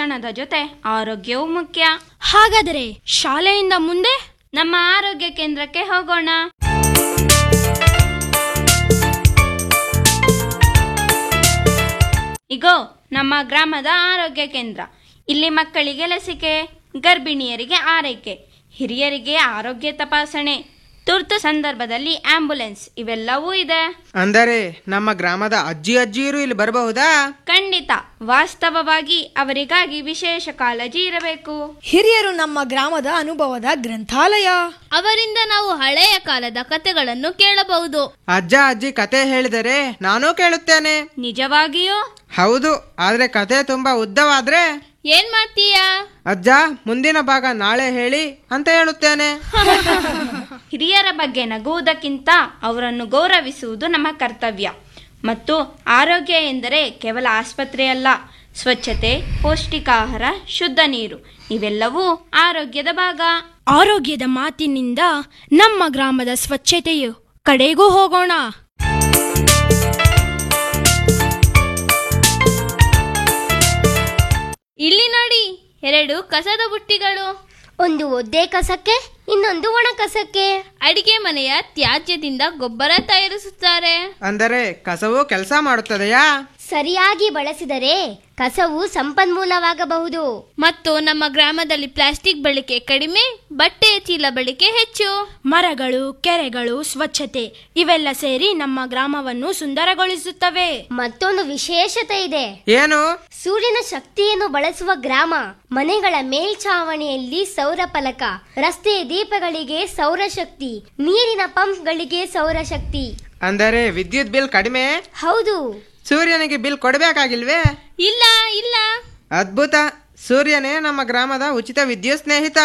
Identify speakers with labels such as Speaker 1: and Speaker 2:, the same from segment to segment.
Speaker 1: ಶಿಕ್ಷಣದ ಜೊತೆ ಆರೋಗ್ಯವೂ ಮುಖ್ಯ
Speaker 2: ಹಾಗಾದರೆ ಶಾಲೆಯಿಂದ ಮುಂದೆ
Speaker 1: ನಮ್ಮ ಆರೋಗ್ಯ ಕೇಂದ್ರಕ್ಕೆ ಹೋಗೋಣ ಇಗೋ ನಮ್ಮ ಗ್ರಾಮದ ಆರೋಗ್ಯ ಕೇಂದ್ರ ಇಲ್ಲಿ ಮಕ್ಕಳಿಗೆ ಲಸಿಕೆ ಗರ್ಭಿಣಿಯರಿಗೆ ಆರೈಕೆ ಹಿರಿಯರಿಗೆ ಆರೋಗ್ಯ ತಪಾಸಣೆ ತುರ್ತು ಸಂದರ್ಭದಲ್ಲಿ ಆಂಬ್ಯುಲೆನ್ಸ್ ಇವೆಲ್ಲವೂ ಇದೆ
Speaker 3: ಅಂದರೆ ನಮ್ಮ ಗ್ರಾಮದ ಅಜ್ಜಿ ಅಜ್ಜಿಯರು ಇಲ್ಲಿ ಬರಬಹುದಾ
Speaker 1: ಖಂಡಿತ ವಾಸ್ತವವಾಗಿ ಅವರಿಗಾಗಿ ವಿಶೇಷ ಕಾಳಜಿ ಇರಬೇಕು
Speaker 4: ಹಿರಿಯರು ನಮ್ಮ ಗ್ರಾಮದ ಅನುಭವದ ಗ್ರಂಥಾಲಯ
Speaker 2: ಅವರಿಂದ ನಾವು ಹಳೆಯ ಕಾಲದ ಕಥೆಗಳನ್ನು ಕೇಳಬಹುದು
Speaker 3: ಅಜ್ಜ ಅಜ್ಜಿ ಕತೆ ಹೇಳಿದರೆ ನಾನೂ ಕೇಳುತ್ತೇನೆ
Speaker 1: ನಿಜವಾಗಿಯೂ
Speaker 3: ಹೌದು ಆದ್ರೆ ಕತೆ ತುಂಬಾ ಉದ್ದವಾದ್ರೆ
Speaker 2: ಏನ್ ಮಾಡ್ತೀಯಾ
Speaker 3: ಅಜ್ಜ ಮುಂದಿನ ಭಾಗ ನಾಳೆ ಹೇಳಿ ಅಂತ ಹೇಳುತ್ತೇನೆ
Speaker 1: ಹಿರಿಯರ ಬಗ್ಗೆ ನಗುವುದಕ್ಕಿಂತ ಅವರನ್ನು ಗೌರವಿಸುವುದು ನಮ್ಮ ಕರ್ತವ್ಯ ಮತ್ತು ಆರೋಗ್ಯ ಎಂದರೆ ಕೇವಲ ಆಸ್ಪತ್ರೆಯಲ್ಲ ಸ್ವಚ್ಛತೆ ಪೌಷ್ಟಿಕಾಹಾರ ಶುದ್ಧ ನೀರು ಇವೆಲ್ಲವೂ ಆರೋಗ್ಯದ ಭಾಗ
Speaker 2: ಆರೋಗ್ಯದ ಮಾತಿನಿಂದ ನಮ್ಮ ಗ್ರಾಮದ ಸ್ವಚ್ಛತೆಯು ಕಡೆಗೂ ಹೋಗೋಣ ಇಲ್ಲಿ ನೋಡಿ ಎರಡು ಕಸದ ಬುಟ್ಟಿಗಳು
Speaker 5: ಒಂದು ಒದ್ದೆ ಕಸಕ್ಕೆ ಇನ್ನೊಂದು ಒಣ ಕಸಕ್ಕೆ
Speaker 2: ಅಡಿಗೆ ಮನೆಯ ತ್ಯಾಜ್ಯದಿಂದ ಗೊಬ್ಬರ ತಯಾರಿಸುತ್ತಾರೆ
Speaker 3: ಅಂದರೆ ಕಸವು ಕೆಲಸ ಮಾಡುತ್ತದೆಯಾ
Speaker 5: ಸರಿಯಾಗಿ ಬಳಸಿದರೆ ಕಸವು ಸಂಪನ್ಮೂಲವಾಗಬಹುದು
Speaker 2: ಮತ್ತು ನಮ್ಮ ಗ್ರಾಮದಲ್ಲಿ ಪ್ಲಾಸ್ಟಿಕ್ ಬಳಕೆ ಕಡಿಮೆ ಬಟ್ಟೆಯ ಚೀಲ ಬಳಕೆ ಹೆಚ್ಚು ಮರಗಳು ಕೆರೆಗಳು ಸ್ವಚ್ಛತೆ ಇವೆಲ್ಲ ಸೇರಿ ನಮ್ಮ ಗ್ರಾಮವನ್ನು ಸುಂದರಗೊಳಿಸುತ್ತವೆ
Speaker 5: ಮತ್ತೊಂದು ವಿಶೇಷತೆ ಇದೆ
Speaker 3: ಏನು
Speaker 5: ಸೂರ್ಯನ ಶಕ್ತಿಯನ್ನು ಬಳಸುವ ಗ್ರಾಮ ಮನೆಗಳ ಮೇಲ್ಛಾವಣಿಯಲ್ಲಿ ಸೌರ ಫಲಕ ರಸ್ತೆಯ ದೀಪಗಳಿಗೆ ಸೌರಶಕ್ತಿ ನೀರಿನ ಪಂಪ್ಗಳಿಗೆ ಸೌರಶಕ್ತಿ
Speaker 3: ಅಂದರೆ ವಿದ್ಯುತ್ ಬಿಲ್ ಕಡಿಮೆ
Speaker 5: ಹೌದು
Speaker 3: ಸೂರ್ಯನಿಗೆ ಬಿಲ್ ಕೊಡಬೇಕಾಗಿಲ್ವೇ
Speaker 2: ಇಲ್ಲ ಇಲ್ಲ
Speaker 3: ಅದ್ಭುತ ಸೂರ್ಯನೇ ನಮ್ಮ ಗ್ರಾಮದ ಉಚಿತ ವಿದ್ಯುತ್ ಸ್ನೇಹಿತ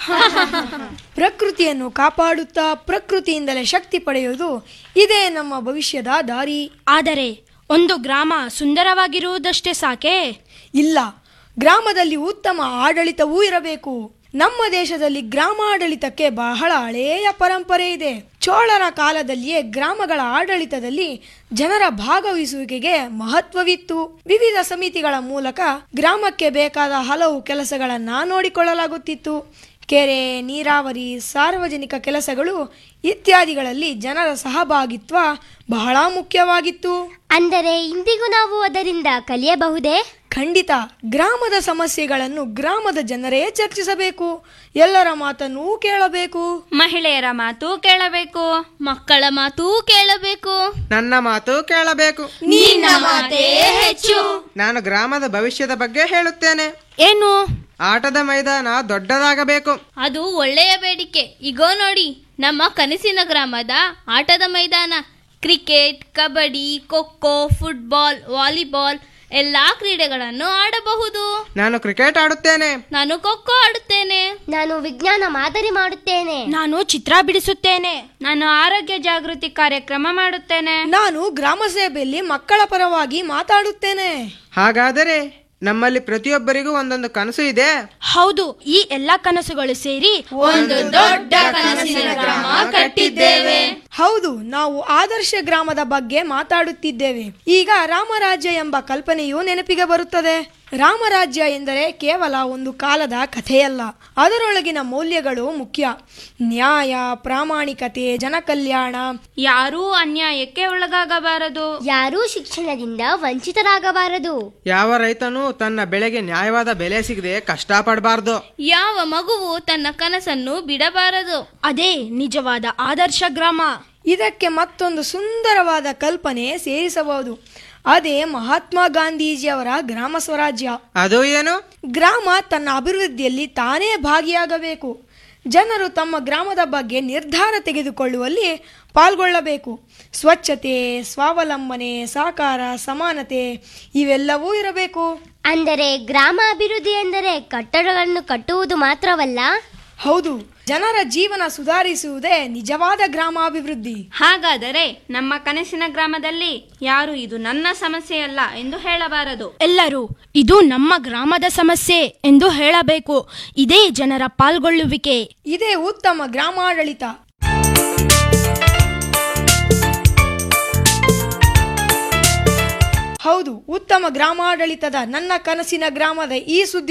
Speaker 4: ಪ್ರಕೃತಿಯನ್ನು ಕಾಪಾಡುತ್ತಾ ಪ್ರಕೃತಿಯಿಂದಲೇ ಶಕ್ತಿ ಪಡೆಯುವುದು ಇದೇ ನಮ್ಮ ಭವಿಷ್ಯದ ದಾರಿ
Speaker 2: ಆದರೆ ಒಂದು ಗ್ರಾಮ ಸುಂದರವಾಗಿರುವುದಷ್ಟೇ ಸಾಕೆ
Speaker 4: ಇಲ್ಲ ಗ್ರಾಮದಲ್ಲಿ ಉತ್ತಮ ಆಡಳಿತವೂ ಇರಬೇಕು ನಮ್ಮ ದೇಶದಲ್ಲಿ ಗ್ರಾಮಾಡಳಿತಕ್ಕೆ ಬಹಳ ಹಳೆಯ ಪರಂಪರೆ ಇದೆ ಚೋಳರ ಕಾಲದಲ್ಲಿಯೇ ಗ್ರಾಮಗಳ ಆಡಳಿತದಲ್ಲಿ ಜನರ ಭಾಗವಹಿಸುವಿಕೆಗೆ ಮಹತ್ವವಿತ್ತು ವಿವಿಧ ಸಮಿತಿಗಳ ಮೂಲಕ ಗ್ರಾಮಕ್ಕೆ ಬೇಕಾದ ಹಲವು ಕೆಲಸಗಳನ್ನ ನೋಡಿಕೊಳ್ಳಲಾಗುತ್ತಿತ್ತು ಕೆರೆ ನೀರಾವರಿ ಸಾರ್ವಜನಿಕ ಕೆಲಸಗಳು ಇತ್ಯಾದಿಗಳಲ್ಲಿ ಜನರ ಸಹಭಾಗಿತ್ವ ಬಹಳ ಮುಖ್ಯವಾಗಿತ್ತು
Speaker 5: ಅಂದರೆ ಇಂದಿಗೂ ನಾವು ಅದರಿಂದ ಕಲಿಯಬಹುದೇ
Speaker 4: ಖಂಡಿತ ಗ್ರಾಮದ ಸಮಸ್ಯೆಗಳನ್ನು ಗ್ರಾಮದ ಜನರೇ ಚರ್ಚಿಸಬೇಕು ಎಲ್ಲರ ಮಾತನ್ನೂ ಕೇಳಬೇಕು
Speaker 1: ಮಹಿಳೆಯರ ಮಾತು ಕೇಳಬೇಕು
Speaker 2: ಮಕ್ಕಳ ಮಾತೂ ಕೇಳಬೇಕು
Speaker 3: ನನ್ನ ಮಾತು ಕೇಳಬೇಕು
Speaker 2: ನಿನ್ನ ಮಾತೇ ಹೆಚ್ಚು
Speaker 3: ನಾನು ಗ್ರಾಮದ ಭವಿಷ್ಯದ ಬಗ್ಗೆ ಹೇಳುತ್ತೇನೆ
Speaker 2: ಏನು
Speaker 3: ಆಟದ ಮೈದಾನ ದೊಡ್ಡದಾಗಬೇಕು
Speaker 2: ಅದು ಒಳ್ಳೆಯ ಬೇಡಿಕೆ ಈಗೋ ನೋಡಿ ನಮ್ಮ ಕನಸಿನ ಗ್ರಾಮದ ಆಟದ ಮೈದಾನ cricket kabaddi kho kho football volleyball ಎಲ್ಲಾ ಕ್ರೀಡೆಗಳನ್ನು ಆಡಬಹುದು
Speaker 3: ನಾನು ಕ್ರಿಕೆಟ್ ಆಡುತ್ತೇನೆ
Speaker 2: ನಾನು ಖೋಖೋ ಆಡುತ್ತೇನೆ
Speaker 5: ನಾನು ವಿಜ್ಞಾನ ಮಾದರಿ ಮಾಡುತ್ತೇನೆ
Speaker 2: ನಾನು ಚಿತ್ರ ಬಿಡಿಸುತ್ತೇನೆ
Speaker 1: ನಾನು ಆರೋಗ್ಯ ಜಾಗೃತಿ ಕಾರ್ಯಕ್ರಮ ಮಾಡುತ್ತೇನೆ
Speaker 4: ನಾನು ಗ್ರಾಮ ಸೇವೆಯಲ್ಲಿ ಮಕ್ಕಳ ಪರವಾಗಿ ಮಾತಾಡುತ್ತೇನೆ
Speaker 3: ಹಾಗಾದರೆ ನಮ್ಮಲ್ಲಿ ಪ್ರತಿಯೊಬ್ಬರಿಗೂ ಒಂದೊಂದು ಕನಸು ಇದೆ
Speaker 2: ಹೌದು ಈ ಎಲ್ಲಾ ಕನಸುಗಳು ಸೇರಿ ಒಂದು ದೊಡ್ಡ ಕನಸಿನ ಗ್ರಾಮ ಕಟ್ಟಿದ್ದೇವೆ
Speaker 4: ಹೌದು ನಾವು ಆದರ್ಶ ಗ್ರಾಮದ ಬಗ್ಗೆ ಮಾತಾಡುತ್ತಿದ್ದೇವೆ ಈಗ ರಾಮರಾಜ್ಯ ಎಂಬ ಕಲ್ಪನೆಯು ನೆನಪಿಗೆ ಬರುತ್ತದೆ ರಾಮರಾಜ್ಯ ಎಂದರೆ ಕೇವಲ ಒಂದು ಕಾಲದ ಕಥೆಯಲ್ಲ ಅದರೊಳಗಿನ ಮೌಲ್ಯಗಳು ಮುಖ್ಯ ನ್ಯಾಯ ಪ್ರಾಮಾಣಿಕತೆ ಜನಕಲ್ಯಾಣ
Speaker 1: ಯಾರೂ ಅನ್ಯಾಯಕ್ಕೆ ಒಳಗಾಗಬಾರದು
Speaker 5: ಯಾರೂ ಶಿಕ್ಷಣದಿಂದ ವಂಚಿತರಾಗಬಾರದು
Speaker 3: ಯಾವ ರೈತನೂ ತನ್ನ ಬೆಳೆಗೆ ನ್ಯಾಯವಾದ ಬೆಲೆ ಸಿಗದೆ ಕಷ್ಟಪಡಬಾರ್ದು
Speaker 2: ಯಾವ ಮಗುವು ತನ್ನ ಕನಸನ್ನು ಬಿಡಬಾರದು ಅದೇ ನಿಜವಾದ ಆದರ್ಶ ಗ್ರಾಮ
Speaker 4: ಇದಕ್ಕೆ ಮತ್ತೊಂದು ಸುಂದರವಾದ ಕಲ್ಪನೆ ಸೇರಿಸಬಹುದು ಅದೇ ಮಹಾತ್ಮ ಗಾಂಧೀಜಿಯವರ ಗ್ರಾಮ ಸ್ವರಾಜ್ಯ
Speaker 3: ಅದು ಏನು
Speaker 4: ಗ್ರಾಮ ತನ್ನ ಅಭಿವೃದ್ಧಿಯಲ್ಲಿ ತಾನೇ ಭಾಗಿಯಾಗಬೇಕು ಜನರು ತಮ್ಮ ಗ್ರಾಮದ ಬಗ್ಗೆ ನಿರ್ಧಾರ ತೆಗೆದುಕೊಳ್ಳುವಲ್ಲಿ ಪಾಲ್ಗೊಳ್ಳಬೇಕು ಸ್ವಚ್ಛತೆ ಸ್ವಾವಲಂಬನೆ ಸಹಕಾರ ಸಮಾನತೆ ಇವೆಲ್ಲವೂ ಇರಬೇಕು
Speaker 5: ಅಂದರೆ ಗ್ರಾಮ ಅಭಿವೃದ್ಧಿ ಎಂದರೆ ಕಟ್ಟಡಗಳನ್ನು ಕಟ್ಟುವುದು ಮಾತ್ರವಲ್ಲ
Speaker 4: ಹೌದು ಜನರ ಜೀವನ ಸುಧಾರಿಸುವುದೇ ನಿಜವಾದ ಗ್ರಾಮಾಭಿವೃದ್ಧಿ
Speaker 1: ಹಾಗಾದರೆ ನಮ್ಮ ಕನಸಿನ ಗ್ರಾಮದಲ್ಲಿ ಯಾರು ಇದು ನನ್ನ ಸಮಸ್ಯೆಯಲ್ಲ ಎಂದು ಹೇಳಬಾರದು
Speaker 2: ಎಲ್ಲರೂ ಇದು ನಮ್ಮ ಗ್ರಾಮದ ಸಮಸ್ಯೆ ಎಂದು ಹೇಳಬೇಕು ಇದೇ ಜನರ ಪಾಲ್ಗೊಳ್ಳುವಿಕೆ
Speaker 4: ಇದೇ ಉತ್ತಮ ಗ್ರಾಮಾಡಳಿತ ಹೌದು ಉತ್ತಮ ಗ್ರಾಮಾಡಳಿತದ ನನ್ನ ಕನಸಿನ ಗ್ರಾಮದ ಈ ಸುದ್ದಿ